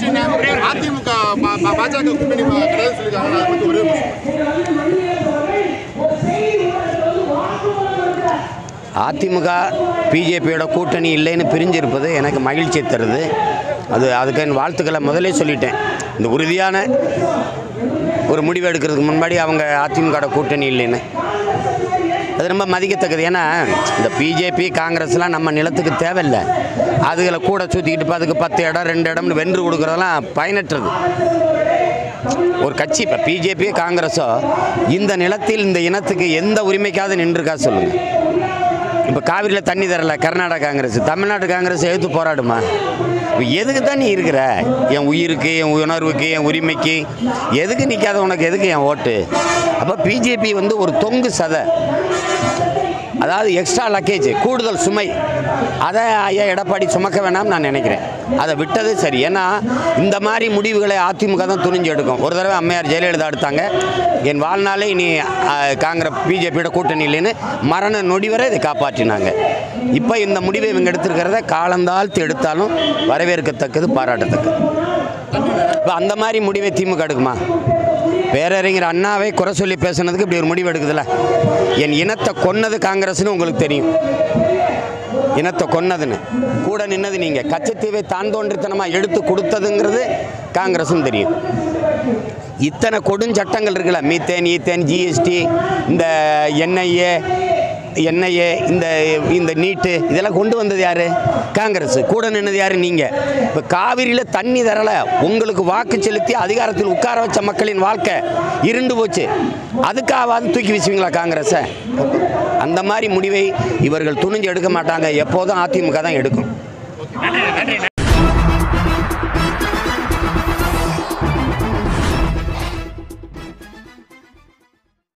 விஷயம் அதிமுக பா- பா- பாஜக கூட்டணி பா- கிடையாது சொல்லியிருக்காங்க அதை பத்தி ஒரே ஒரு விஷயம். அதிமுக பிஜேபியோட கூட்டணி இல்லைன்னு பிரிஞ்சிருப்பது எனக்கு மகிழ்ச்சி தருது அது அதுக்கு என் வாழ்த்துக்களை முதலே சொல்லிட்டேன் இந்த உறுதியான ஒரு முடிவு எடுக்கிறதுக்கு முன்னாடி அவங்க அதிமுக கூட்டணி இல்லைன்னு அது ரொம்ப மதிக்கத்தக்கது ஏன்னா இந்த பிஜேபி காங்கிரஸ்லாம் நம்ம நிலத்துக்கு தேவையில்லை அதுகளை கூட சுற்றிக்கிட்டு இப்போ அதுக்கு பத்து இடம் ரெண்டு இடம்னு வென்று கொடுக்குறதெல்லாம் பயனற்றது ஒரு கட்சி இப்போ பிஜேபி காங்கிரஸோ இந்த நிலத்தில் இந்த இனத்துக்கு எந்த உரிமைக்காவது நின்றுக்கா சொல்லுங்கள் இப்போ காவிரியில் தண்ணி தரல கர்நாடகா காங்கிரஸ் தமிழ்நாடு காங்கிரஸ் எதிர்த்து போராடுமா இப்போ எதுக்கு தான் நீ இருக்கிற என் உயிருக்கு என் உணர்வுக்கு என் உரிமைக்கு எதுக்கு நிற்காத உனக்கு எதுக்கு என் ஓட்டு அப்போ பிஜேபி வந்து ஒரு தொங்கு சதை அதாவது எக்ஸ்ட்ரா லக்கேஜ் கூடுதல் சுமை அதை ஐயா எடப்பாடி சுமக்க வேணாம்னு நான் நினைக்கிறேன் அதை விட்டது சரி ஏன்னா இந்த மாதிரி முடிவுகளை அதிமுக தான் துணிஞ்சு எடுக்கும் ஒரு தடவை அம்மையார் ஜெயலலிதா எடுத்தாங்க என் வாழ்நாளே இனி அஹ், காங்கிரஸ் பிஜேபியோட கூட்டணி இல்லைன்னு மரண நொடி வரை இதை காப்பாற்றினாங்க இப்போ இந்த முடிவை இவங்க எடுத்திருக்கிறத காலந்தாழ்த்து எடுத்தாலும் வரவேற்கத்தக்கது பாராட்டத்தக்கது இப்போ அந்த மாதிரி முடிவை திமுக எடுக்குமா பேரறிஞர் அண்ணாவை குறை சொல்லி பேசுனதுக்கு இப்படி ஒரு முடிவு எடுக்குதுல்ல என் இனத்தை கொன்னது காங்கிரஸ்னு உங்களுக்கு தெரியும் இனத்தை கொன்னதுன்னு கூட நின்னது நீங்கள் கச்சத்தீவை தான் தோன்றித்தனமாக எடுத்து கொடுத்ததுங்கிறது காங்கிரஸும் தெரியும் இத்தனை கொடுஞ்சட்டங்கள் இருக்குல்ல மீத்தேன் ஈத்தேன் ஜிஎஸ்டி இந்த என்ஐஏ என்ஐஏ இந்த இந்த நீட்டு இதெல்லாம் கொண்டு வந்தது யார் காங்கிரஸ் கூட நின்னது யார் நீங்கள் இப்போ காவிரியில் தண்ணி தரலை உங்களுக்கு வாக்கு செலுத்தி அதிகாரத்தில் உட்கார வச்ச மக்களின் வாழ்க்கை இருண்டு போச்சு அதுக்காவது தூக்கி வீசுவீங்களா காங்கிரஸை அந்த மாதிரி முடிவை இவர்கள் துணிஞ்சு எடுக்க மாட்டாங்க எப்போதும் அதிமுக தான் எடுக்கும்